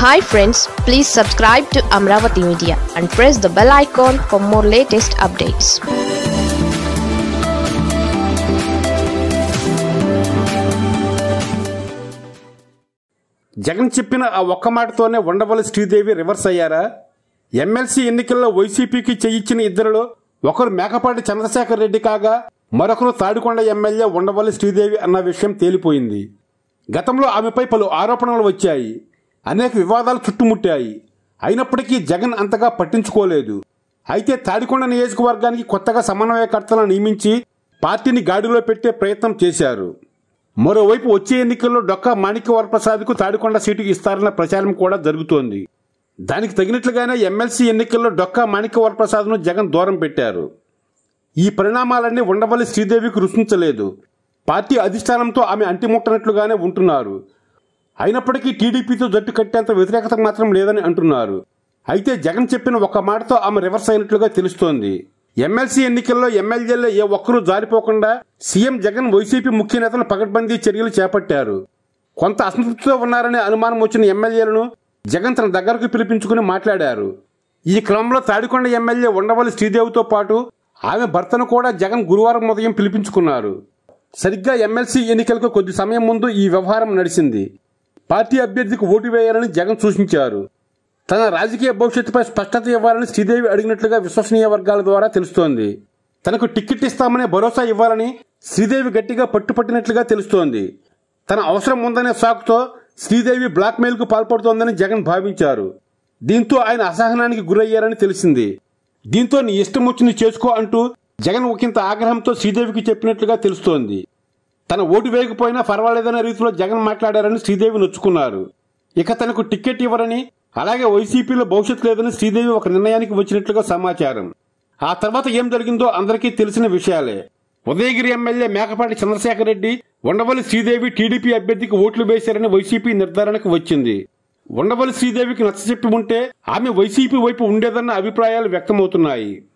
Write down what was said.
hi friends please subscribe to Amaravati media and press the bell icon for more latest updates Jagan చెప్పిన ఆ ఒక్క మాటతోనే Undavalli Sridevi reverse అయ్యారా MLC ఎన్నికల్లో వైసీపీకి చెయ్యిచ్చిన ఇద్దరిలో ఒకరు మేకపాటి చంద్రశేఖర్ రెడ్డి కాగా మరొకరు తాడికొండ ఎమ్మెల్యే ఉండవల్లి శ్రీదేవి అన్న విషయం తేలిపోయింది గతంలో ఆమెపై పలు ఆరోపణలు వచ్చాయి అనేక వివాదాలు చుట్టుముట్టాయి అయినప్పటికీ జగన్ అంతగా పట్టించుకోలేదు అయితే తాడికొండ నియోజకవర్గానికి కొత్తగా సమన్వయకర్తలను నియమించి పార్టీని గాడిలో పెట్టే ప్రయత్నం చేశారు మరోవైపు వచ్చే ఎన్నికల్లో డొక్కా మాణిక్య వరప్రసాద్కు తాడికొండ సీటు ఇస్తారన్న ప్రచారం కూడా జరుగుతోంది దానికి తగినట్లుగానే ఎమ్మెల్సీ ఎన్నికల్లో డొక్కా మాణిక్య వరప్రసాద్ను జగన్ దూరం పెట్టారు ఈ పరిణామాలన్నీ ఉండవల్లి శ్రీదేవికి రుచించలేదు పార్టీ అధిష్టానంతో ఆమె అంటిముట్టనట్లుగానే ఉంటున్నారు అయినప్పటికీ టీడీపీతో జట్టు కట్టేంత వ్యతిరేకత మాత్రం లేదని అంటున్నారు అయితే జగన్ చెప్పిన ఒక్క మాటతో ఆమె రివర్స్ అయినట్లుగా తెలుస్తోంది ఎమ్మెల్సీ ఎన్నికల్లో ఎమ్మెల్యేల్లో ఏ ఒక్కరూ జారిపోకుండా సీఎం జగన్ వైసీపీ ముఖ్య నేతలు పకడ్బందీ చర్యలు చేపట్టారు కొంత అసంతృప్తితో ఉన్నారనే అనుమానం వచ్చిన ఎమ్మెల్యేలను జగన్ తన దగ్గరకు పిలిపించుకుని మాట్లాడారు ఈ క్రమంలో తాడికొండ ఎమ్మెల్యే ఉండవల్లి శ్రీదేవితో పాటు ఆమె భర్తను కూడా జగన్ గురువారం ఉదయం పిలిపించుకున్నారు సరిగ్గా ఎమ్మెల్సీ ఎన్నికలకు కొద్ది సమయం ముందు ఈ వ్యవహారం నడిచింది పార్టీ అభ్యర్థికి ఓటు వేయాలని జగన్ సూచించారు తన రాజకీయ భవిష్యత్తుపై స్పష్టత ఇవ్వాలని శ్రీదేవి అడిగినట్లుగా విశ్వసనీయ వర్గాల ద్వారా తెలుస్తోంది తనకు టికెట్ ఇస్తామనే భరోసా ఇవ్వాలని శ్రీదేవి గట్టిగా పట్టుపట్టినట్లుగా తెలుస్తోంది తన అవసరం ఉందనే సాకుతో శ్రీదేవి బ్లాక్మెయిల్కు పాల్పడుతోందని జగన్ భావించారు దీంతో ఆయన అసహనానికి గురయ్యారని తెలిసింది దీంతో నీ ఇష్టం వచ్చింది చేసుకో అంటూ జగన్ ఒకంత ఆగ్రహంతో శ్రీదేవికి చెప్పినట్లుగా తెలుస్తోంది తన ఓటు వేయకపోయినా పర్వాలేదనే రీతిలో జగన్ మాట్లాడారని శ్రీదేవి నొచ్చుకున్నారు ఇక తనకు టికెట్ ఇవ్వరని అలాగే వైసీపీలో భవిష్యత్తు లేదని శ్రీదేవి ఒక నిర్ణయానికి వచ్చినట్లుగా సమాచారం ఆ తర్వాత ఏం జరిగిందో అందరికీ తెలిసిన విషయాలే ఉదయగిరి ఎమ్మెల్యే మేకపాటి చంద్రశేఖర్ రెడ్డి ఉండవల్లి శ్రీదేవి టీడీపీ అభ్యర్థికి ఓట్లు వేశారని వైసీపీ నిర్ధారణకు వచ్చింది ఉండవల్లి శ్రీదేవికి నచ్చచెప్పి ఉంటే ఆమె వైసీపీ వైపు ఉండేదన్న అభిప్రాయాలు వ్యక్తమవుతున్నాయి